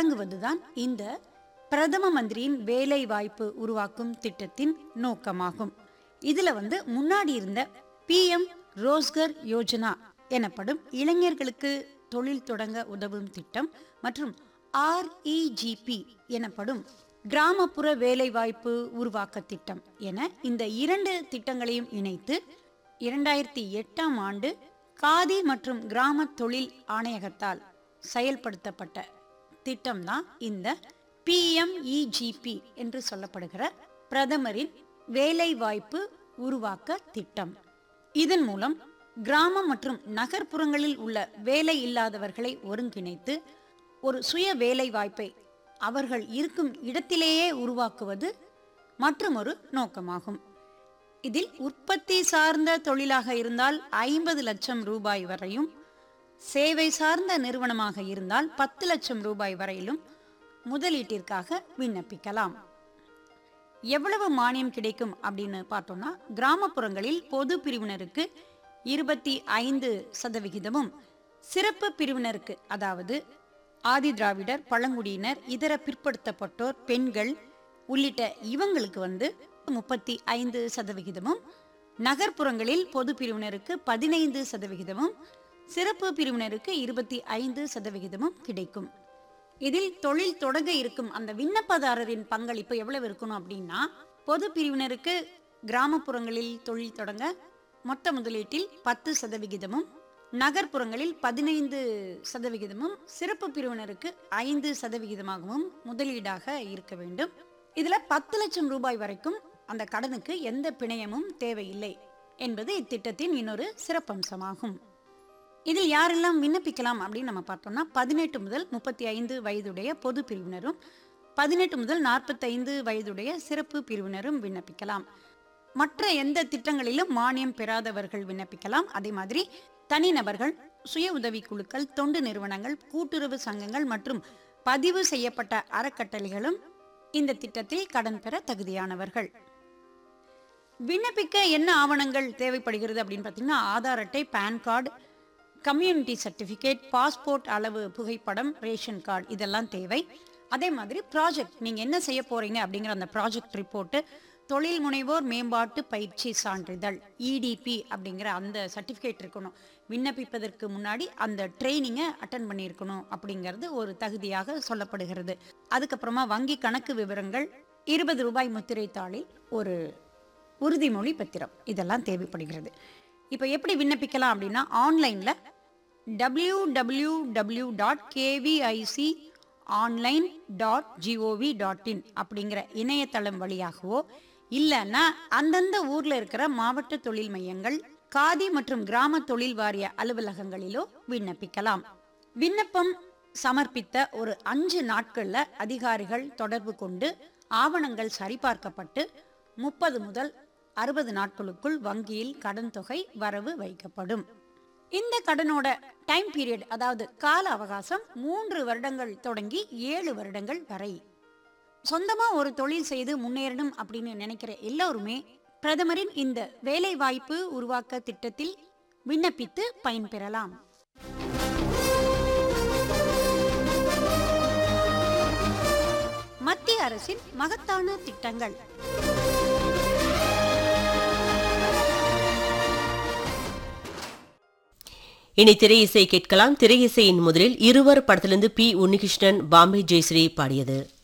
வழங்குவதுதான் இந்த பிரதம மந்திரியின் வேலை வாய்ப்பு உருவாக்கும் திட்டத்தின் நோக்கமாகும் இதுல வந்து முன்னாடி இருந்த பிஎம் ரோஸ்கர் யோஜனா எனப்படும் இளைஞர்களுக்கு தொழில் தொடங்க உதவும் திட்டம் மற்றும் ஆர்இஜிபி எனப்படும் கிராமப்புற வேலைவாய்ப்பு உருவாக்க திட்டம் என இந்த இரண்டு திட்டங்களையும் இணைத்து இரண்டாயிரத்தி எட்டாம் ஆண்டு காதி மற்றும் கிராம தொழில் ஆணையகத்தால் செயல்படுத்தப்பட்ட திட்டம்தான் இந்த பிஎம்இஜிபி என்று சொல்லப்படுகிற பிரதமரின் வேலைவாய்ப்பு உருவாக்க திட்டம் இதன் மூலம் கிராமம் மற்றும் நகர்ப்புறங்களில் உள்ள வேலை இல்லாதவர்களை ஒருங்கிணைத்து ஒரு சுய வேலை வாய்ப்பை அவர்கள் இருக்கும் இடத்திலேயே உருவாக்குவது மற்றுமொரு நோக்கமாகும் இதில் உற்பத்தி சார்ந்த தொழிலாக இருந்தால் ஐம்பது லட்சம் ரூபாய் வரையும் சேவை சார்ந்த நிறுவனமாக இருந்தால் பத்து லட்சம் ரூபாய் வரையிலும் முதலீட்டிற்காக விண்ணப்பிக்கலாம் எவ்வளவு மானியம் கிடைக்கும் அப்படின்னு பார்த்தோம்னா கிராமப்புறங்களில் பொது பிரிவினருக்கு இருபத்தி ஐந்து சதவிகிதமும் சிறப்பு பிரிவினருக்கு அதாவது ஆதி திராவிடர் பழங்குடியினர் இதர பிற்படுத்தப்பட்டோர் பெண்கள் உள்ளிட்ட இவங்களுக்கு வந்து முப்பத்தி ஐந்து சதவிகிதமும் நகர்ப்புறங்களில் பொது பிரிவினருக்கு பதினைந்து சதவிகிதமும் சிறப்பு பிரிவினருக்கு இருபத்தி ஐந்து சதவிகிதமும் கிடைக்கும் இதில் தொழில் தொடங்க இருக்கும் அந்த விண்ணப்பதாரரின் பங்களிப்பு எவ்வளவு இருக்கணும் அப்படின்னா பொது பிரிவினருக்கு கிராமப்புறங்களில் தொழில் தொடங்க மொத்த முதலீட்டில் பத்து சதவிகிதமும் நகர்ப்புறங்களில் பதினைந்து சதவிகிதமும் சிறப்பு பிரிவினருக்கு ஐந்து சதவிகிதமாகவும் முதலீடாக இருக்க வேண்டும் இதுல பத்து லட்சம் ரூபாய் வரைக்கும் அந்த கடனுக்கு எந்த பிணையமும் தேவையில்லை என்பது இத்திட்டத்தின் இன்னொரு சிறப்பம்சமாகும் இதில் யாரெல்லாம் விண்ணப்பிக்கலாம் அப்படின்னு நம்ம பார்த்தோம்னா பதினெட்டு முதல் முப்பத்தி ஐந்து வயதுடைய பொது பிரிவினரும் பதினெட்டு முதல் நாற்பத்தைந்து வயதுடைய சிறப்பு பிரிவினரும் விண்ணப்பிக்கலாம் மற்ற எந்த திட்டங்களிலும் மானியம் பெறாதவர்கள் விண்ணப்பிக்கலாம் அதே மாதிரி தனிநபர்கள் சுய உதவிக்குழுக்கள் தொண்டு நிறுவனங்கள் கூட்டுறவு சங்கங்கள் மற்றும் பதிவு செய்யப்பட்ட அறக்கட்டளைகளும் இந்த திட்டத்தில் கடன் பெற தகுதியானவர்கள் விண்ணப்பிக்க என்ன ஆவணங்கள் தேவைப்படுகிறது அப்படின்னு பார்த்தீங்கன்னா ஆதார் அட்டை PAN card community certificate passport அளவு புகைப்படம் ரேஷன் கார்டு இதெல்லாம் தேவை அதே மாதிரி ப்ராஜெக்ட் நீங்கள் என்ன செய்ய போறீங்க அப்படிங்கிற அந்த ப்ராஜெக்ட் ரிப்போர்ட்டு தொழில் முனைவோர் மேம்பாட்டு பயிற்சி சான்றிதழ் இடிபி அப்படிங்கிற அந்த சர்டிஃபிகேட் இருக்கணும் விண்ணப்பிப்பதற்கு முன்னாடி அந்த ட்ரைனிங்கை அட்டன் பண்ணியிருக்கணும் அப்படிங்கிறது ஒரு தகுதியாக சொல்லப்படுகிறது அதுக்கப்புறமா வங்கி கணக்கு விவரங்கள் இருபது ரூபாய் முத்திரை தாளில் ஒரு உறுதிமொழி பத்திரம் இதெல்லாம் தேவைப்படுகிறது இப்போ எப்படி விண்ணப்பிக்கலாம் அப்படின்னா ஆன்லைனில் W W W dot KVIC online dot GOV dot in அப்படிங்கிற இணையதளம் வழியாகவோ இல்லைன்னா அந்தந்த ஊரில் இருக்கிற மாவட்ட தொழில் மையங்கள் காதி மற்றும் கிராம தொழில் வாரிய அலுவலகங்களிலோ விண்ணப்பிக்கலாம் விண்ணப்பம் சமர்ப்பித்த ஒரு அஞ்சு நாட்கள்ல அதிகாரிகள் தொடர்பு கொண்டு ஆவணங்கள் சரிபார்க்கப்பட்டு முப்பது முதல் அறுபது நாட்களுக்குள் வங்கியில் கடன் தொகை வரவு வைக்கப்படும் இந்த கடனோட டைம் பீரியட் அதாவது கால அவகாசம் மூன்று வருடங்கள் தொடங்கி ஏழு வருடங்கள் வரை சொந்தமா ஒரு தொழில் செய்து முன்னேறணும் அப்படின்னு நினைக்கிற எல்லோருமே பிரதமரின் இந்த வேலை வாய்ப்பு உருவாக்க திட்டத்தில் விண்ணப்பித்து பயன்பெறலாம் மத்திய அரசின் மகத்தான திட்டங்கள் இனி திரை இசை கேட்கலாம் திரை இசையின் முதலில் இருவர் படத்திலிருந்து பி உன்னிகிருஷ்ணன் பாம்பே ஜெயஸ்ரீ பாடியது